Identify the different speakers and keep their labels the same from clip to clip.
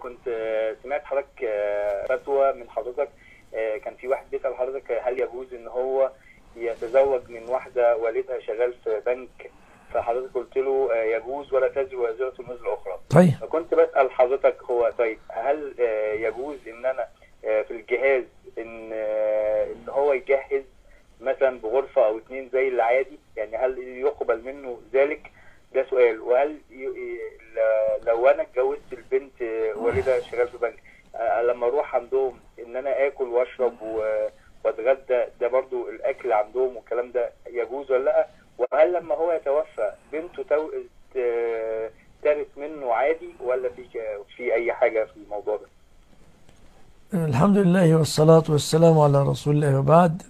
Speaker 1: كنت آه، سمعت حضرتك آه، فتوى من حضرتك آه، كان في واحد بيسأل حضرتك هل يجوز ان هو يتزوج من واحدة والدها شغال في بنك فحضرتك قلت له آه، يجوز ولا تزر وازرة وزر أخرى
Speaker 2: طيب
Speaker 1: فكنت بسأل حضرتك هو طيب هل آه، يجوز ان انا آه، في الجهاز ان آه، ان هو يجهز مثلا بغرفة او اتنين زي العادي يعني هل يقبل منه ذلك ده سؤال وهل ي- ي- ل- لو انا اتجوزت البنت آه، والدها شغال في بنك آه، لما اروح عندهم ان انا اكل واشرب و- واتغدى ده برضو الاكل عندهم والكلام ده يجوز ولا لا وهل لما هو يتوفى بنته تو... ت- ترث منه عادي ولا في في اي حاجه في الموضوع ده
Speaker 2: الحمد لله والصلاة والسلام على رسول الله وبعد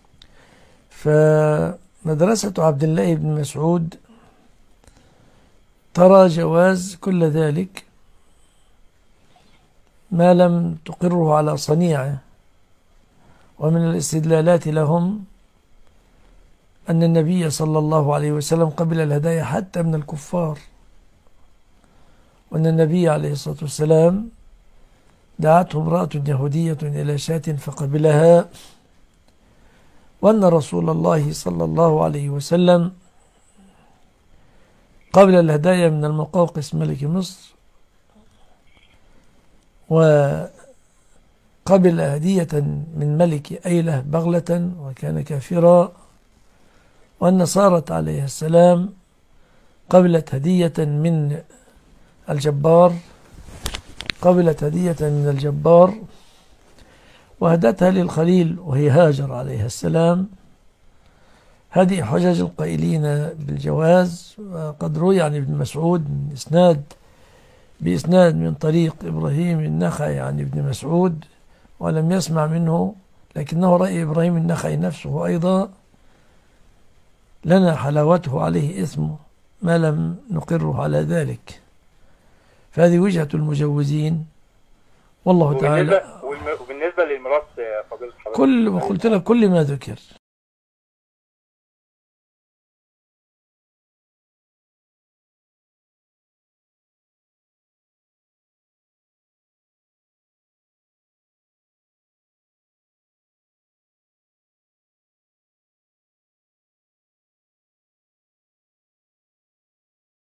Speaker 2: فمدرسة عبد الله بن مسعود ترى جواز كل ذلك ما لم تقره على صنيعه ومن الاستدلالات لهم أن النبي صلى الله عليه وسلم قبل الهدايا حتى من الكفار وأن النبي عليه الصلاة والسلام دعته امرأة يهودية إلى شاة فقبلها وأن رسول الله صلى الله عليه وسلم قبل الهدايا من المقوقس ملك مصر وقبل هدية من ملك أيله بغلة وكان كافرا وأن صارت عليه السلام قبلت هدية من الجبار قبلت هدية من الجبار وهدتها للخليل وهي هاجر عليها السلام هذه حجج القائلين بالجواز وقد روي عن ابن مسعود من إسناد بإسناد من طريق إبراهيم النخعي عن ابن مسعود ولم يسمع منه لكنه رأي إبراهيم النخعي نفسه أيضا لنا حلاوته عليه إثم ما لم نقره على ذلك فهذه وجهة المجوزين والله تعالى
Speaker 1: وبالنسبه والم- وبالنسبه للميراث يا فضيله حضرتك
Speaker 2: كل وقلت لك كل ما ذكر